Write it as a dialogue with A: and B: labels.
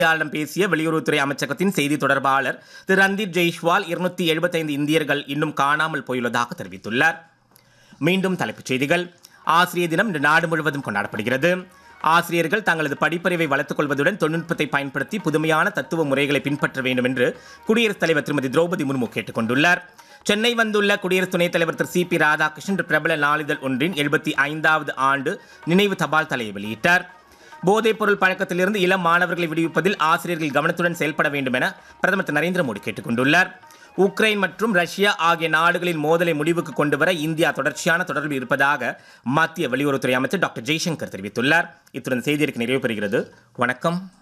A: செய்தியாளரிடம் பேசிய வெளியுறவுத்துறை அமைச்சகத்தின் செய்தி தொடர்பாளர் திரு ரந்தீப் ஜெய்ஷ்வால் இருநூத்தி எழுபத்தைந்து இந்தியர்கள் இன்னும் காணாமல் போயுள்ளதாக தெரிவித்துள்ளார் மீண்டும் தலைப்புச் செய்திகள் ஆசிரியர் தினம் இன்று நாடு முழுவதும் கொண்டாடப்படுகிறது ஆசிரியர்கள் தங்களது படிப்பறிவை வளர்த்துக் கொள்வதுடன் தொழில்நுட்பத்தை பயன்படுத்தி புதுமையான தத்துவ முறைகளை பின்பற்ற வேண்டும் என்று குடியரசுத் தலைவர் திருமதி திரௌபதி முர்மு கேட்டுக் கொண்டுள்ளார் சென்னை வந்துள்ள குடியரசு துணைத் தலைவர் திரு சி பி ராதாகிருஷ்ணன் இன்று பிரபல நாளிதழ் ஒன்றின் எழுபத்தி ஐந்தாவது ஆண்டு நினைவு தபால் தலையை வெளியிட்டார் போதைப் பொருள் பழக்கத்திலிருந்து இளம் மாணவர்களை விடுவிப்பதில் ஆசிரியர்கள் கவனத்துடன் செயல்பட வேண்டும் என பிரதமர் திரு நரேந்திர மோடி கேட்டுக் கொண்டுள்ளார் உக்ரைன் மற்றும் ரஷ்யா ஆகிய நாடுகளின் மோதலை முடிவுக்கு கொண்டுவர இந்தியா தொடர்ச்சியான தொடர்பில் இருப்பதாக மத்திய வெளியுறவுத்துறை அமைச்சர் டாக்டர் ஜெய்சங்கர் தெரிவித்துள்ளார் இத்துடன் செய்தியறிக்கை நிறைவு பெறுகிறது வணக்கம்